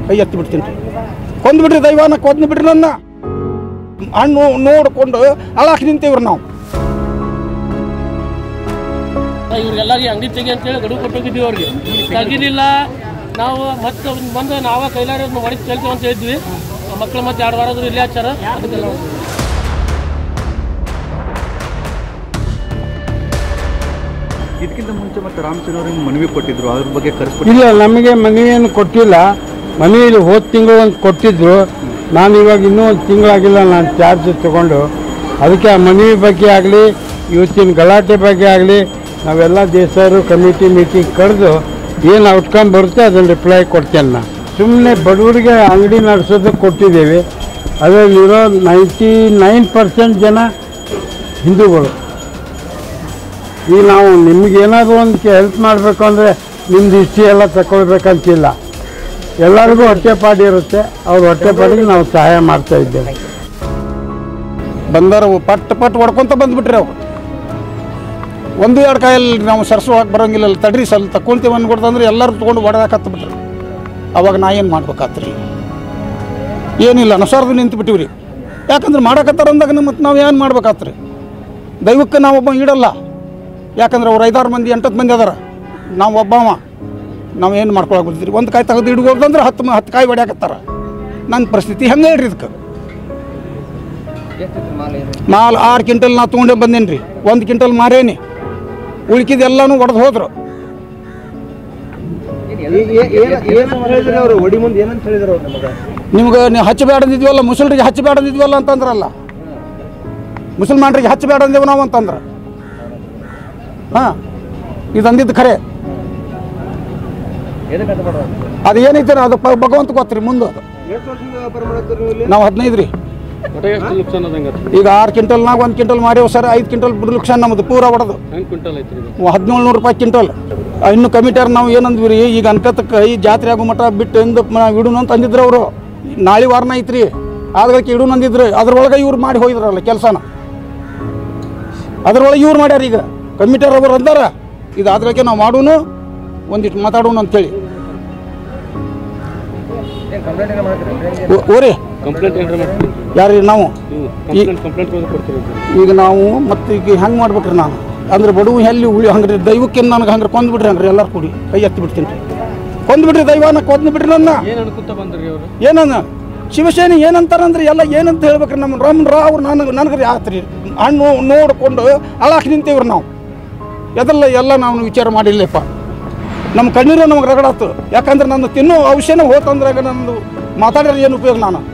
ಕೈ ಎತ್ತಿ ಬಿಡ್ತೀನಿ ರೀ ಕೊಂದ್ಬಿಟ್ರಿ ದೈವಾನ ಕೊಂದ್ಬಿಟ್ರಿ ನನ್ನ ಹಣ್ಣು ನೋಡಿಕೊಂಡು ಅಳಾಕ್ ನಿಂತೀವ್ರಿ ನಾವು ಇವ್ರಿಗೆಲ್ಲರಿಗೆ ಅಂಗಡಿ ತೆಗಿ ಅಂತೇಳಿ ಗಡುವು ಕೊಟ್ಟೋಗಿದ್ವಿ ಅವ್ರಿಗೆ ತೆಗಿಲಿಲ್ಲ ನಾವು ಮತ್ತೆ ಅವ್ರ್ನ ಬಂದು ನಾವ ಕೈಲಾರ ಹೊಡಿತು ಕೇಳ್ತೀವಿ ಅಂತ ಹೇಳಿದ್ವಿ ಮಕ್ಕಳು ಮತ್ತೆ ಎರಡು ವಾರ ಆದ್ರೂ ಇಲ್ಲೇ ಹಚ್ಚಾರ ಅದಕ್ಕೆಲ್ಲ ಇದಕ್ಕಿಂತ ಮುಂಚೆ ಮತ್ತೆ ರಾಮಚಂದ್ರ ಅವ್ರಿಗೆ ಮನವಿ ಕೊಟ್ಟಿದ್ರು ಅದ್ರ ಬಗ್ಗೆ ಕರೆಸ್ಬಿಟ್ಟು ಇಲ್ಲ ನಮಗೆ ಮನವಿಯನ್ನು ಕೊಟ್ಟಿಲ್ಲ ಮನೆಯಲ್ಲಿ ಹೋದ ತಿಂಗಳು ಒಂದು ಕೊಟ್ಟಿದ್ರು ನಾನು ಇವಾಗ ಇನ್ನೂ ಒಂದು ತಿಂಗಳಾಗಿಲ್ಲ ನಾನು ಚಾರ್ಜ್ ತಗೊಂಡು ಅದಕ್ಕೆ ಆ ಮನವಿ ಬಗ್ಗೆ ಆಗಲಿ ಇವತ್ತಿನ ಗಲಾಟೆ ಬಗ್ಗೆ ಆಗಲಿ ನಾವೆಲ್ಲ ದೇಶರು ಕಮಿಟಿ ಮೀಟಿಂಗ್ ಕರೆದು ಏನು ಔಟ್ಕಮ್ ಬರುತ್ತೆ ಅದನ್ನು ರಿಪ್ಲೈ ಕೊಡ್ತೇನೆ ನಾನು ಸುಮ್ಮನೆ ಬಡವರಿಗೆ ಅಂಗಡಿ ನಡೆಸೋದಕ್ಕೆ ಕೊಟ್ಟಿದ್ದೇವೆ ಅದರಲ್ಲಿರೋ ನೈಂಟಿ ನೈನ್ ಪರ್ಸೆಂಟ್ ಜನ ಹಿಂದೂಗಳು ಈಗ ನಾವು ನಿಮ್ಗೆ ಏನಾದರೂ ಒಂದು ಹೆಲ್ಪ್ ಮಾಡಬೇಕು ಅಂದರೆ ನಿಮ್ದು ಇಷ್ಟಿ ಎಲ್ಲ ತಗೊಳ್ಬೇಕಂತಿಲ್ಲ ಎಲ್ಲರಿಗೂ ಹೊಟ್ಟೆಪಾಡು ಇರುತ್ತೆ ಅವ್ರ ಹೊಟ್ಟೆಪಾಡಿಗೆ ನಾವು ಸಹಾಯ ಮಾಡ್ತಾ ಇದ್ದೇವೆ ಬಂದಾರ ಪಟ್ ಪಟ್ ಹೊಡ್ಕೊಂತ ಬಂದ್ಬಿಟ್ರಿ ಅವ್ರು ಒಂದು ಎರಡು ಕಾಯಲ್ಲಿ ನಾವು ಸರ್ಸುವಾಗ ಬರೋಂಗಿಲ್ಲ ತಡ್ರಿ ಸ್ವಲ್ಪ ತಕ್ಕೊಂತೀವಿ ಅನ್ಕೊಡ್ತಂದ್ರೆ ಎಲ್ಲರೂ ತೊಗೊಂಡು ಹೊಡೆದಾಕತ್ತ ಬಿಟ್ರಿ ಅವಾಗ ನಾ ಏನು ಮಾಡ್ಬೇಕಾತ್ರಿ ಏನಿಲ್ಲ ನಸಾರ್ದು ನಿಂತು ಬಿಟ್ಟಿವ್ರಿ ಯಾಕಂದ್ರೆ ಮಾಡಕತ್ತಾರ ಅಂದಾಗ ಮತ್ತೆ ನಾವು ಏನು ಮಾಡ್ಬೇಕಾತ್ರಿ ದೈವಕ್ಕೆ ನಾವು ಒಬ್ಬ ಇಡಲ್ಲ ಯಾಕಂದ್ರೆ ಅವ್ರು ಐದಾರು ಮಂದಿ ಎಂಟತ್ತು ಮಂದಿ ಅದಾರ ನಾವು ಒಬ್ಬವ ನಾವು ಏನು ಮಾಡ್ಕೊಳಕ್ ಬಿಡ್ತೀರಿ ಒಂದು ಕಾಯಿ ತೆಗೆದು ಹಿಡ್ಗೋದಂದ್ರೆ ಹತ್ತು ಮ- ಹತ್ತು ಕಾಯಿ ಹೊಡ್ಯಾಕತ್ತಾರ ನನ್ನ ಪರಿಸ್ಥಿತಿ ಹೆಂಗೆ ಹೇಳ್ರಿ ಇದಕ್ಕೆ ಮಾಲ್ ಆರು ಕ್ವಿಂಟಲ್ ನಾ ತೊಗೊಂಡೇ ಬಂದೇನಿ ರೀ ಒಂದು ಕ್ವಿಂಟಲ್ ಮಾರೇನಿ ಉಳ್ಕಿದೆಲ್ಲನೂ ಒಡೆದು ಹೋದ್ರು ಅವರು ಒಡಿ ಮುಂದೆ ಏನಂತ ಹೇಳಿದ್ರು ಅವ್ರು ನಮಗೆ ನಿಮ್ಗೆ ನೀವು ಹಚ್ಚಬೇಡಂದಿದ್ವಲ್ಲ ಮುಸಲ್ರಿಗೆ ಹಚ್ಚಬೇಡಂದಿದ್ವಲ್ಲ ಅಂತಂದ್ರಲ್ಲ ಮುಸಲ್ಮಾನರಿಗೆ ಹಚ್ಚಬೇಡಂದೇವು ನಾವು ಅಂತಂದ್ರೆ ಹಾಂ ಇದು ಅಂದಿದ್ದು ಖರೆ ಅದು ಏನೈತೆ ಅದು ಪ- ಭಗವಂತ ಗೊತ್ತ್ರಿ ಮುಂದೆ ಅದು ನಾವು ಹದಿನೈದು ರೀ ಈಗ ಆರು ಕ್ವಿಂಟಲ್ನಾಗ ಒಂದು ಕ್ವಿಂಟಲ್ ಮಾರೇವು ಸರ್ ಐದು ಕ್ವಿಂಟಲ್ ಬಿಡ್ಲಕ್ಷನ್ ನಮ್ಮದು ಪೂರ ಹೊಡೆದು ಹದಿನೇಳು ನೂರು ರೂಪಾಯಿ ಕ್ವಿಂಟಲ್ ಆ, ಇನ್ನು ಕಮಿಟಿಯರ್ ನಾವು ಏನಂದ್ವಿ ರೀ ಈಗ ಅನ್ಕತಕ್ಕ ಈ ಜಾತ್ರೆ ಆಗೋ ಮಟ್ಟ ಬಿಟ್ಟು ಎಂದು ಇಡುನು ಅಂತ ಅಂದಿದ್ರು ಅವರು ನಾಳೆ ವಾರನ ಐತ್ರಿ ಆದ್ರಕ್ಕೆ ಇಡುನು ಅಂದಿದ್ರು ಅದ್ರೊಳಗೆ ಇವ್ರು ಮಾಡಿ ಹೋಗಿದ್ರಲ್ಲ ಕೆಲಸನ ಅದ್ರೊಳಗೆ ಇವ್ರು ಮಾಡ್ಯಾರ ಈಗ ಕಮಿಟಿಯರ್ ಅವರು ಅಂದಾರ ಇದು ಆದ್ರಕ್ಕೆ ನಾವು ಮಾಡೋನು ಒಂದಿಟ್ಟು ಮಾತಾಡೋಣ ಅಂತೇಳಿ ಓ- ಓರಿ ಯಾರು ನಾವು ಈ- ಈಗ ನಾವು ಮತ್ತೆ ಈಗ ಹೆಂಗೆ ಮಾಡ್ಬೇಕ್ರಿ ನಾನು ಅಂದ್ರೆ ಬಡವು ಎಲ್ಲಿ ಉಳಿ ಹಂಗ್ರಿ ದೈವಕ್ಕೆ ನನಗೆ ಹಂಗ್ರೆ ಕೊಂದ್ಬಿಟ್ರಿ ಹಂಗ್ರಿ ಎಲ್ಲರೂ ಕೂಡಿ ಕೈ ಎತ್ತಿ ಬಿಡ್ತೀನಿ ರೀ ಕೊಂದ್ಬಿಟ್ರಿ ದೈವನ ಕೊಂದ್ಬಿಟ್ರಿ ನನ್ನ ಏನು ಅನ್ಕೊಂತ ಬಂದ್ರಿ ಅವರು ಏನನ್ನ ಶಿವಸೇನೆ ಏನಂತಾರಂದ್ರೆ ಎಲ್ಲ ಏನಂತ ಹೇಳ್ಬೇಕ್ರಿ ನಮ್ಮ ರಾಮನ್ ರಾವ್ ನನಗೆ ನನಗೆ ಆತ್ರಿ ಹಣ್ಣು ನೋಡಿಕೊಂಡು ಅಳಾಕ್ ನಿಂತೀವ್ರಿ ನಾವು ಎದಲ್ಲ ಎಲ್ಲ ನಾವು ವಿಚಾರ ಮಾಡಿಲ್ಲಪ್ಪ ನಮ್ಮ ಕಣ್ಣೀರು ನಮಗೆ ರಗಡಾತು ಯಾಕಂದ್ರೆ ನನ್ನ ತಿನ್ನೋ ಔಷಧ ಹೋತಂದ್ರಾಗ ನಂದು ಮಾತಾಡಿದ್ರೆ ಏನು ಉಪಯೋಗ ನಾನು